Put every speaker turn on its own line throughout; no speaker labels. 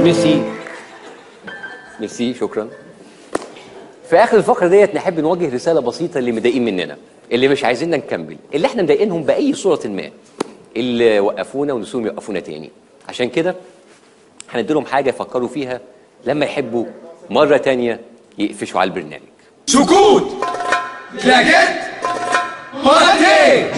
ميرسي ميرسي شكرا في اخر الفقره ديت نحب نوجه رساله بسيطه اللي مضايقين مننا اللي مش عايزيننا نكمل اللي احنا مضايقينهم باي صوره ما اللي وقفونا ونسوهم يوقفونا تاني عشان كده هنديلهم حاجه يفكروا فيها لما يحبوا مره تانيه يقفشوا على البرنامج
سكوت كلاكيت مرتين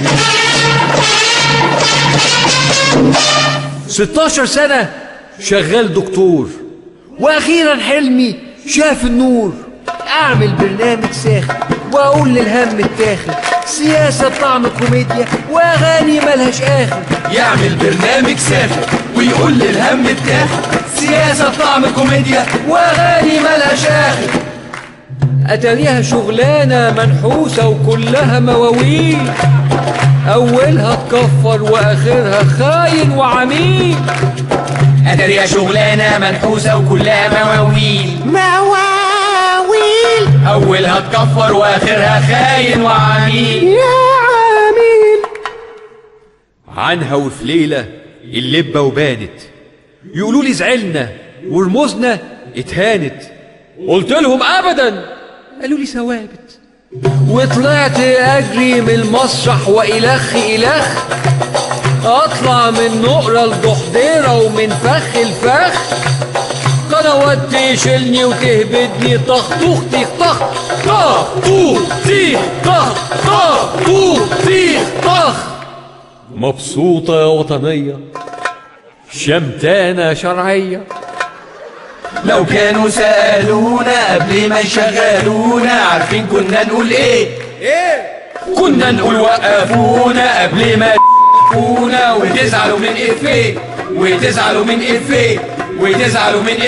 16 سنة شغال دكتور واخيرا حلمي شاف النور اعمل برنامج ساخن واقول للهم التاخن سياسة بطعم كوميديا واغاني ملهاش اخر
يعمل برنامج ساخن ويقول للهم التاخد سياسة طعم كوميديا
واغاني ملهاش اخر اتاريها شغلانة منحوسة وكلها مواويل اولها تكفر واخرها خاين وعميل
أدري شغلانة منحوسة وكلها مواويل
مواويل
أولها تكفر وآخرها خاين وعميل
يا عميل عنها وفي ليلة اللبة وبانت يقولوا لي زعلنا ورموزنا اتهانت قلت لهم ابدا قالوا لي ثوابت وطلعت اجري من المسرح والخ الخ اطلع من نقرة لضحضيرة ومن فخ الفخ قنوات تشيلني وتهبدني طخ طخ تيخ طخ طخ طوخ تيخ طخ طخ طوخ تيخ طخ مبسوطة يا وطنية شمتانة شرعية
لو كانوا سألونا قبل ما يشغلونا عارفين كنا نقول ايه ايه كنا نقول وقفونا قبل ما يوقفونا وتزعلوا من افيه وتزعلوا من افيه وتزعلوا من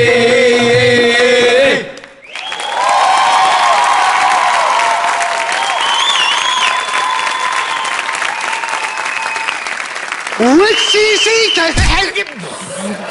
افيه
والسيسي